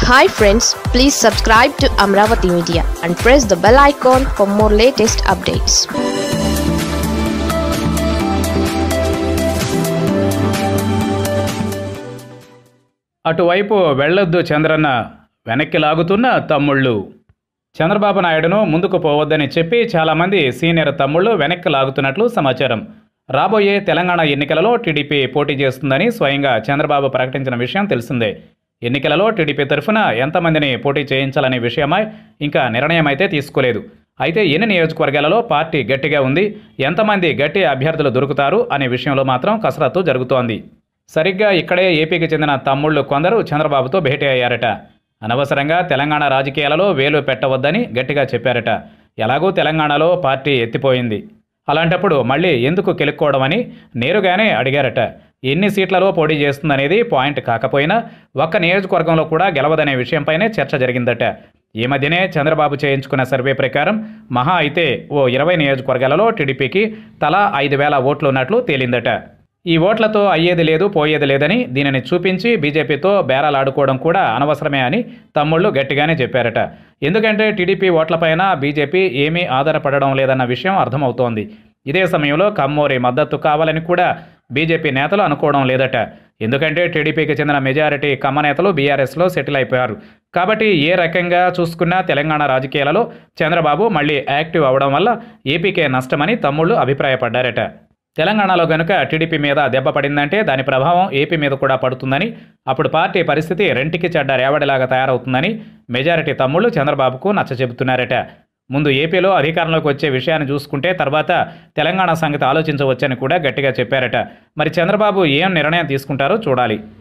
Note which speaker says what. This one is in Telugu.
Speaker 1: hi friends please subscribe to Amaravati media and press the bell icon for more latest updates
Speaker 2: అటువైపు వెళ్ళొద్దు చంద్రన్న వెనక్కి లాగుతున్న తమ్ముళ్ళు చంద్రబాబు నాయుడును ముందుకు పోవద్దని చెప్పి చాలామంది సీనియర్ తమ్ముళ్ళు వెనక్కి లాగుతున్నట్లు సమాచారం రాబోయే తెలంగాణ ఎన్నికలలో టీడీపీ పోటీ చేస్తుందని స్వయంగా చంద్రబాబు ప్రకటించిన విషయం తెలిసిందే ఎన్నికలలో టీడీపీ తరఫున ఎంతమందిని పోటీ చేయించాలనే విషయమై ఇంకా నిర్ణయం అయితే తీసుకోలేదు అయితే ఎన్ని నియోజకవర్గాలలో పార్టీ గట్టిగా ఉంది ఎంతమంది గట్టి అభ్యర్థులు దొరుకుతారు అనే విషయంలో మాత్రం కసరత్తు జరుగుతోంది సరిగ్గా ఇక్కడే ఏపీకి చెందిన తమ్ముళ్ళు కొందరు చంద్రబాబుతో భేటీ అయ్యారట అనవసరంగా తెలంగాణ రాజకీయాలలో వేలు పెట్టవద్దని గట్టిగా చెప్పారట ఎలాగూ తెలంగాణలో పార్టీ ఎత్తిపోయింది అలాంటప్పుడు మళ్ళీ ఎందుకు కెలుక్కోవడమని నేరుగానే అడిగారట ఎన్ని సీట్లలో పోటీ చేస్తుందనేది పాయింట్ కాకపోయినా ఒక్క నియోజకవర్గంలో కూడా గెలవదనే విషయంపైనే చర్చ జరిగిందట ఈ మధ్యనే చంద్రబాబు చేయించుకున్న సర్వే ప్రకారం మహా అయితే ఓ ఇరవై నియోజకవర్గాలలో టీడీపీకి తలా ఐదు వేల ఓట్లు ఉన్నట్లు తేలిందట ఈ ఓట్లతో అయ్యేది లేదు పోయేది లేదని దీనిని చూపించి బీజేపీతో బేరాలాడుకోవడం కూడా అనవసరమే అని తమ్ముళ్ళు గట్టిగానే చెప్పారట ఎందుకంటే టీడీపీ ఓట్లపైన బీజేపీ ఏమీ ఆధారపడడం లేదన్న విషయం అర్థమవుతోంది ఇదే సమయంలో కమ్మోరి మద్దతు కావాలని కూడా బీజేపీ నేతలు అనుకోవడం లేదట ఎందుకంటే టీడీపీకి చెందిన మెజారిటీ కమ్మ నేతలు బీఆర్ఎస్లో సెటిల్ అయిపోయారు కాబట్టి ఏ రకంగా చూసుకున్నా తెలంగాణ రాజకీయాలలో చంద్రబాబు మళ్ళీ యాక్టివ్ అవడం వల్ల ఏపీకే నష్టమని తమ్ముళ్ళు అభిప్రాయపడ్డారట తెలంగాణలో గనుక టీడీపీ మీద దెబ్బ పడిందంటే దాని ప్రభావం ఏపీ మీద కూడా పడుతుందని అప్పుడు పార్టీ పరిస్థితి రెంటికి చెడ్డ రేవడిలాగా తయారవుతుందని మెజారిటీ తమ్ముళ్ళు చంద్రబాబుకు నచ్చచెబుతున్నారట ముందు ఏపీలో అధికారంలోకి వచ్చే విషయాన్ని చూసుకుంటే తర్వాత తెలంగాణ సంగతి ఆలోచించవచ్చని కూడా గట్టిగా చెప్పారట మరి చంద్రబాబు ఏం నిర్ణయం తీసుకుంటారో చూడాలి